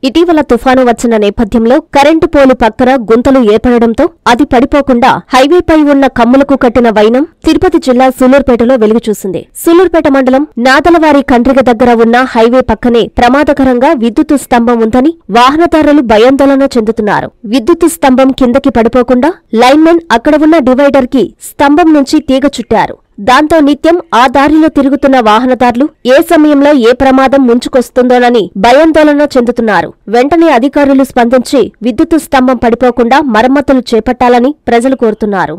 ఇటీవల తుఫాను వచ్చిన నేపథ్యంలో కరెంటు పోలు పక్కన గుంతలు ఏర్పడడంతో అది పడిపోకుండా హైవేపై ఉన్న కమ్ములకు కట్టిన వైనం తిరుపతి జిల్లా సూలూరుపేటలో వెలుగు చూసింది సూలూరుపేట మండలం నాదలవారి కండ్రిగ దగ్గర ఉన్న హైవే పక్కనే ప్రమాదకరంగా విద్యుత్తు స్తంభం ఉందని వాహనదారులు భయాందోళన చెందుతున్నారు విద్యుత్తు స్తంభం కిందకి పడిపోకుండా లైన్మెన్ అక్కడ ఉన్న డివైడర్ కి స్తంభం నుంచి తీగ చుట్టారు దాంతో నిత్యం ఆ దారిలో తిరుగుతున్న వాహనదారులు ఏ సమయంలో ఏ ప్రమాదం ముంచుకొస్తుందోనని భయాందోళన చెందుతున్నారు వెంటనే అధికారులు స్పందించి విద్యుత్తు స్తంభం పడిపోకుండా మరమ్మతులు చేపట్టాలని ప్రజలు కోరుతున్నారు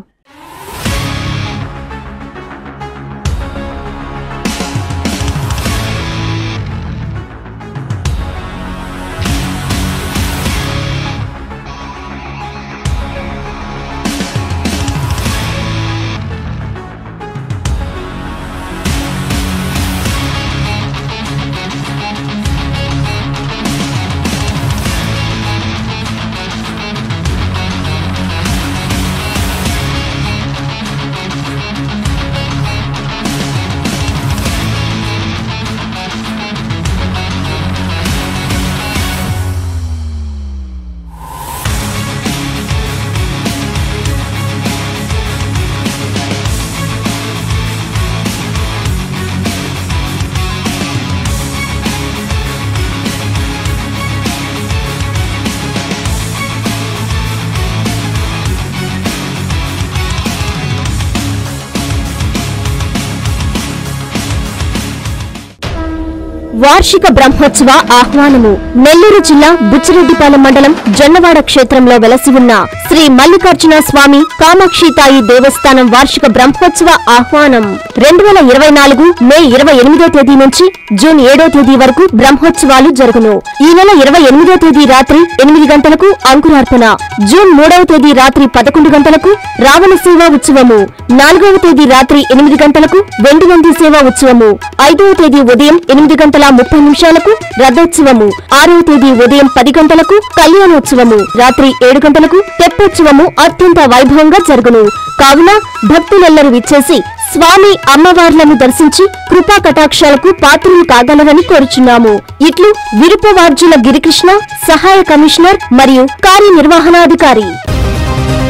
వార్షిక బ్రహ్మోత్సవ ఆహ్వానము నెల్లూరు జిల్లా బుచ్చిరెడ్డిపాలెం మండలం జొన్నవాడ క్షేత్రంలో వెలసి ఉన్న శ్రీ మల్లికార్జున స్వామి కామాక్షితాయి దేవస్థానం వార్షిక బ్రహ్మోత్సవ ఆహ్వానం రెండు వేల ఇరవై నాలుగు మే ఇరవై ఎనిమిదో తేదీ నుంచి జూన్ ఏడో తేదీ వరకు బ్రహ్మోత్సవాలు జరుగును ఈ నెల ఇరవై ఎనిమిదో తేదీ రాత్రి ఎనిమిది గంటలకు అంకురార్పణ జూన్ మూడవ తేదీ రాత్రి పదకొండు గంటలకు రావణ సేవా ఉత్సవము నాలుగవ తేదీ రాత్రి ఎనిమిది గంటలకు వెండి నంది సేవా ఉత్సవము ఐదవ తేదీ ఉదయం ఎనిమిది గంటల ముప్పై నిమిషాలకు రథోత్సవము ఆరవ తేదీ ఉదయం పది గంటలకు కళ్యాణోత్సవము రాత్రి ఏడు గంటలకు తెప్పోత్సవము అత్యంత వైభవంగా జరుగును కావున భక్తులెల్లరూ విచ్చేసి స్వామి అమ్మవార్లను దర్శించి కృపా కటాక్షాలకు పాత్రులు కాగలరని కోరుచున్నాము ఇట్లు విరుపవార్జుల గిరికృష్ణ సహాయ కమిషనర్ మరియు కార్యనిర్వహణాధికారి